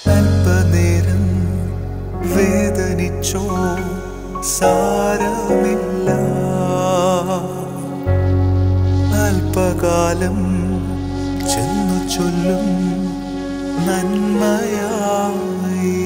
അല്പനേരം വേദനിച്ചോ സാരമില്ല അല്പകാലം ചെന്നു ചൊല്ലും നന്മയായി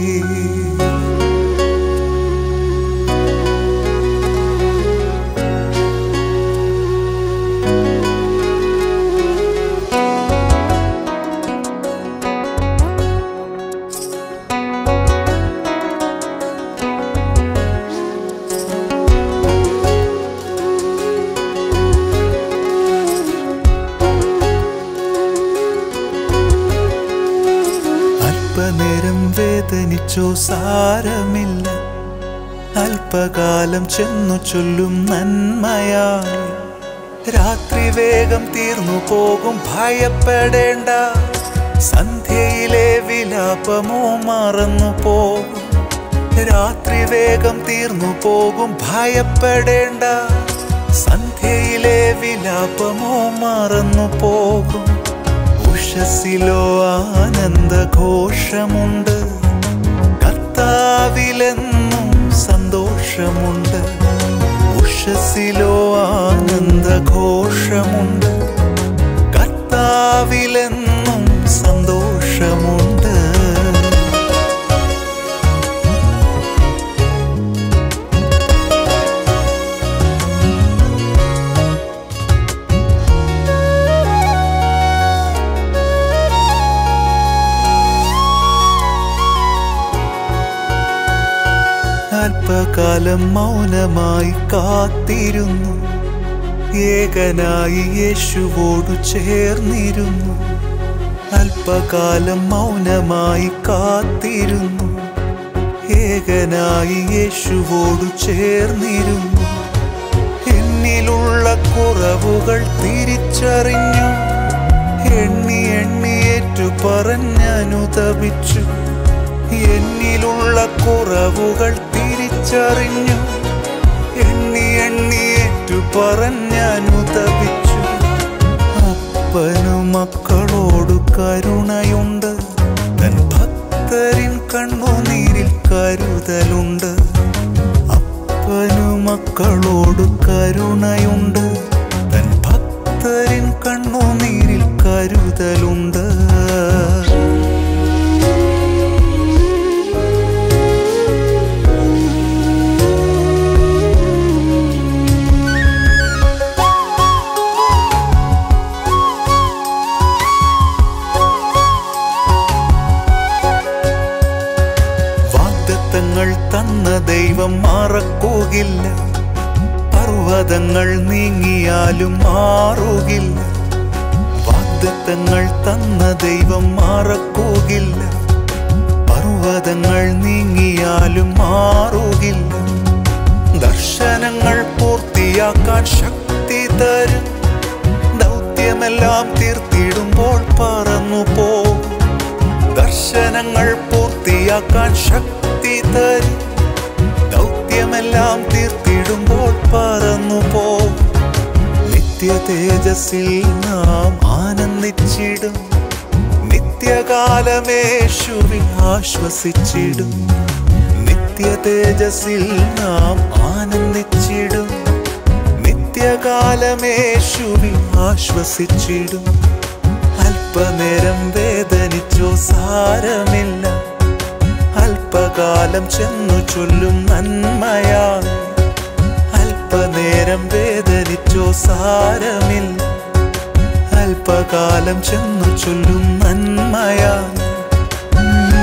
അല്പനേരം വേദനിച്ചോ സാരമില്ല അല്പകാലം ചെന്നു ചൊല്ലും നന്മയായി രാത്രി വേഗം തീർന്നു പോകും ഭയപ്പെടേണ്ട സന്ധ്യയിലെ വിലാപമോ മറന്നു പോകും രാത്രി വേഗം തീർന്നു പോകും ഭയപ്പെടേണ്ട സന്ധ്യയിലെ വിലാപമോ മറന്നു പോകും ഉഷസിലോ ആനന്ദഘോഷമുണ്ട് കർത്താവിലെന്നും സന്തോഷമുണ്ട് ഉഷസിലോ ആനന്ദഘോഷമുണ്ട് കർത്താവിലെന്നും സന്തോഷമുണ്ട് അല്പകാലം മൗനമായി കാത്തിരുന്നു ഏകനായി യേശുവോടു ചേർന്നിരുന്നു അല്പകാലം മൗനമായി കാത്തിരുന്നു ഏകനായി യേശുവോടു ചേർന്നിരുന്നു എന്നിലുള്ള കുറവുകൾ തിരിച്ചറിഞ്ഞു എണ്ണി എണ്ണി ഏറ്റു പറഞ്ഞനുതപിച്ചു എന്നിലുള്ള കുറവുകൾ തിരിച്ചറിഞ്ഞു എണ്ണി എണ്ണി ഏറ്റു പറഞ്ഞനുതപിച്ചു അപ്പനു മക്കളോടു കരുണയുണ്ട് തൻ ഭക്തരിൻ കണ്ണുനീരിൽ കരുതലുണ്ട് അപ്പനു മക്കളോടു കരുണയുണ്ട് തൻ ഭക്തരിൻ കണ്ണുനീരിൽ കരുതലുണ്ട് വാഗ്ദത്തങ്ങൾ തന്ന ദൈവം മറക്കുകയില്ല പർവ്വതങ്ങൾ നീങ്ങിയാലും മാറുകില്ല വാഗ്ദത്തങ്ങൾ തന്ന ദൈവം മറക്കുകയില്ല പർവ്വതങ്ങൾ നീങ്ങിയാലും മാറുകില്ല ദർശനങ്ങൾ പൂർത്തിയാക്കാൻ ശക്തി തരും ദൗത്യമെല്ലാം തീർത്തിടുമ്പോൾ പറന്നു പോകും ദർശനങ്ങൾ പൂർത്തിയാക്കാൻ ശക്തി തരും ദൗത്യമെല്ലാം തീർത്തിടുമ്പോൾ പറന്നു പോകും നിത്യ തേജസ്സിൽ നാം ആനന്ദിച്ചിടും നിത്യകാലമേശുവിൽ ആശ്വസിച്ചിടും നിത്യ തേജസ്സിൽ നാം ആനന്ദിച്ചിടും നിത്യകാലമേശുവിൽ ആശ്വസിച്ചിടും അല്പനേരം വേദനിച്ചോ സാരമില്ല അല്പകാലം ചെന്നു ചൊല്ലും നന്മയാൽ അല്പനേരം വേദനിച്ചോ സാരമില്ല അല്പകാലം ചെന്നു ചൊല്ലും നന്മയാൽ